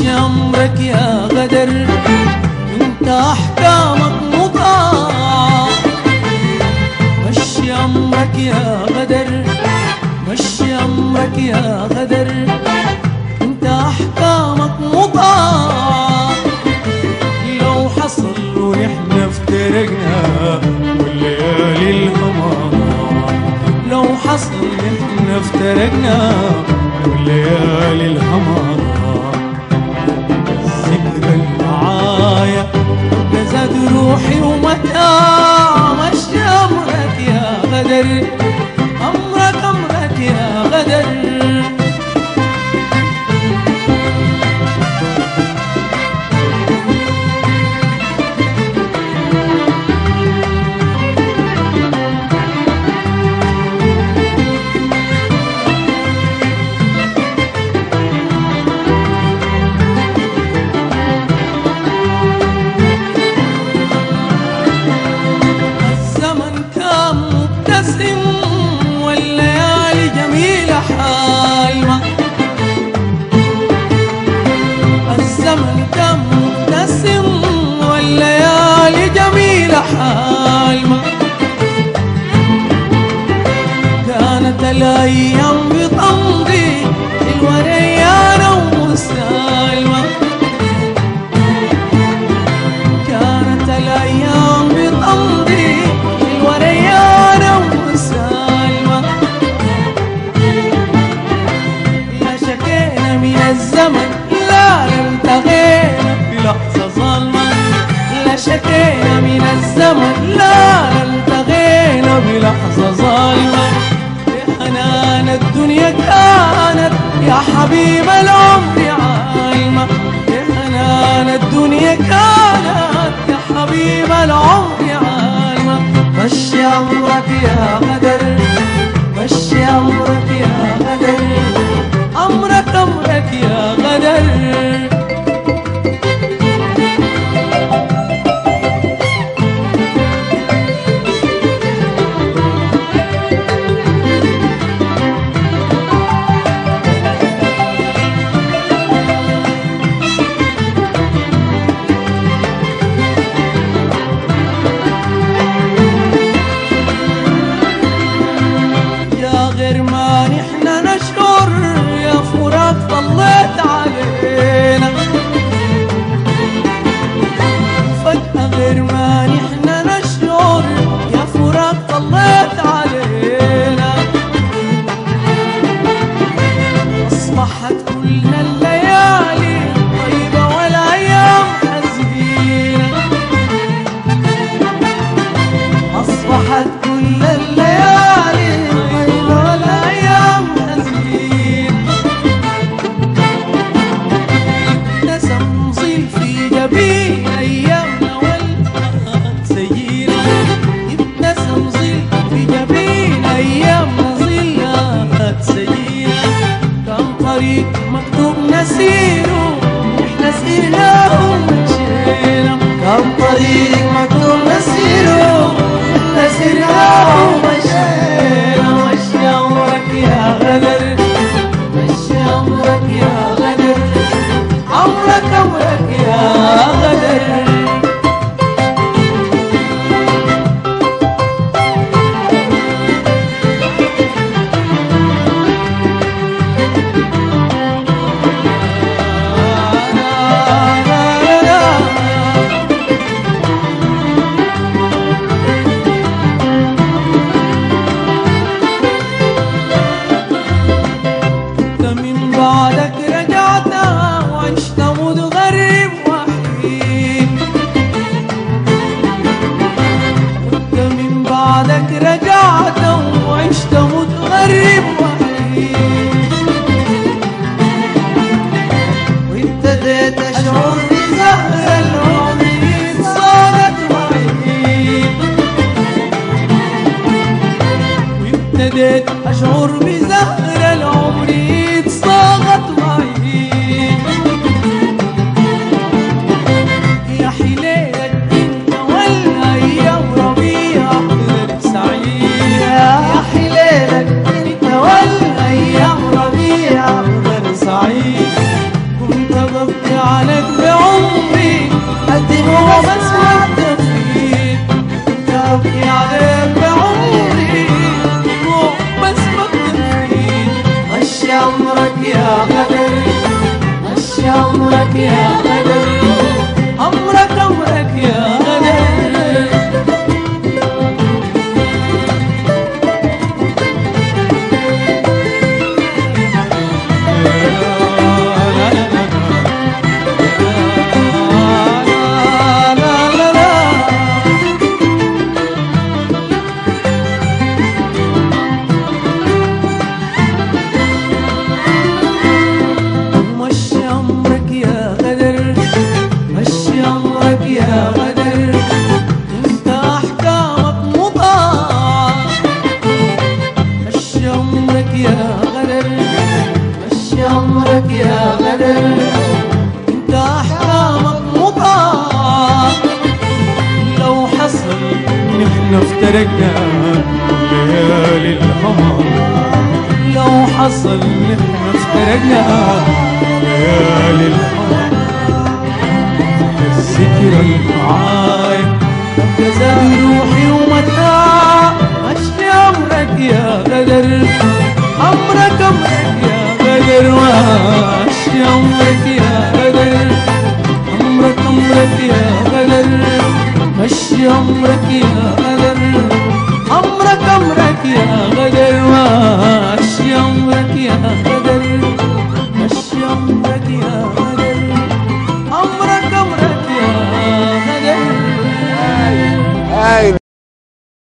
مشي أمرك يا غدر انت أحكامك مطاع مشي أمرك يا غدر مشي أمرك يا غدر انت أحكامك مطاع لو حصل ونحن افترقنا والليالي الهمار لو حصل ونحن افترقنا والليالي الهمار ذكرى المعايا زاد روحي ومتاع مشي أمرك يا غدر أمرك أمرك يا غدر الزمن كان مبتسم والليالي جميلة حالمة الزمن كان مبتسم والليالي جميلة حالمة كانت الأيام بتمضي حلوة ريانة ومسالمة كانت الأيام بتمضي حلوة ريانة وسالمة لا شكينا من الزمن لا التقينا بلحظة ظلمة لا شكينا من الزمن لا التقينا بلحظة ظالمة بحنان الدنيا كانت يا حبيب العمر عالمة بحنان الدنيا كانت يا حبيب العمر عالمة مشي أمرك يا غدر مشي أمرك يا غدر أمرك أمرك يا غدر يا غير ما نحن نشعر يا فراق طليت علينا فجأة غير ما نحن نشعر يا فراق طليت علينا أصبحت كل الليالي طيبة والأيام حزينة أصبحت كل الليالي طيبة والأيام حزين نسم ظل في جبين أيامنا والأهات سيرة ابتسم ظل في جبين أيامنا ظلات سيرة كان طريق مكتوب نسيره احنا سيرناه ومشينا كان طريق مكتوب نسيره احنا سيرناه ومشينا مشي أمرك يا غدر مشي أمرك يا غدر أمرك أمرك يا غدر انت من بعدك رجعت وعشت متغرب وحيد انت من بعدك رجعت وعشت متغرب وحيد وابتديت اشعر بزهر العمر صارت وعيد وابتديت اشعر بزهر العمر صاغت وعيد يا حليلك انت والايام ربيع غير سعيد يا حليلك انت والايام ربيع غير سعيد كنت ببكي عليك بعمري الدموع بس ما تكفيك كنت ابكي عليك بعمري الدموع بس ما تكفيك مشي عمرك يا غدر مشي عمرك يا غدر عمرك عمرك يا غدر مشي عمرك يا غدر مشي عمرك يا غدر انت احكامك مطاعة مشي عمرك يا غدر مشي عمرك يا غدر انت احكامك مطاعة لو حصل نحن افترقنا ليالي القمر لو حصل نحن افترقنا ليالي القمر الذكرى المعاي جزاء روحي ومتاع مشي عمرك يا غدر عمرك عمرك يا غدر مشي عمرك يا غدر عمرك عمرك يا غدر مشي عمرك يا غدر عمرك عمرك يا غدر